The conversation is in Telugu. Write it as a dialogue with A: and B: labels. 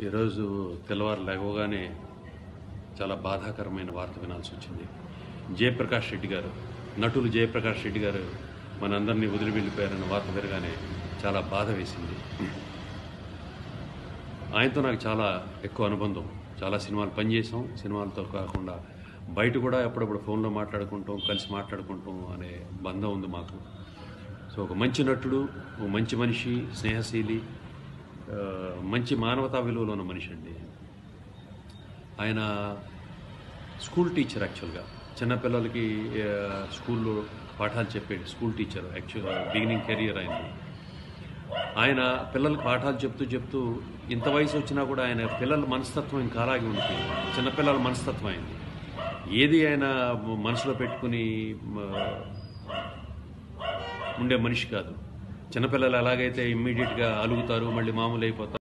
A: ఈరోజు తెల్లవారు లేవగానే చాలా బాధాకరమైన వార్త వినాల్సి వచ్చింది జయప్రకాష్ రెడ్డి గారు నటులు జయప్రకాష్ రెడ్డి గారు మనందరినీ వదిలి వెళ్ళిపోయారన్న వార్త వినగానే చాలా బాధ వేసింది ఆయనతో నాకు చాలా ఎక్కువ అనుబంధం చాలా సినిమాలు పనిచేసాం సినిమాలతో కాకుండా బయట కూడా ఎప్పుడప్పుడు ఫోన్లో మాట్లాడుకుంటాం కలిసి మాట్లాడుకుంటాం అనే బంధం ఉంది మాకు సో ఒక మంచి నటుడు ఒక మంచి మనిషి స్నేహశీలి ఆ, మంచి మానవతా విలువలు ఉన్న మనిషి అండి ఆయన స్కూల్ టీచర్ యాక్చువల్గా చిన్నపిల్లలకి ఆ, స్కూల్లో పాఠాలు చెప్పేది school teacher actual beginning career అయింది ఆయన పిల్లలకు పాఠాలు చెప్తూ చెప్తూ ఇంత వయసు వచ్చినా కూడా ఆయన పిల్లల మనస్తత్వం ఇంకా అలాగే ఉండిపోయింది చిన్నపిల్లల మనస్తత్వం అయింది ఏది ఆయన మనసులో పెట్టుకుని మ, ఉండే మనిషి కాదు చిన్నపిల్లలు ఎలాగైతే ఇమ్మీడియట్గా అలుగుతారు మళ్ళీ మామూలు అయిపోతారు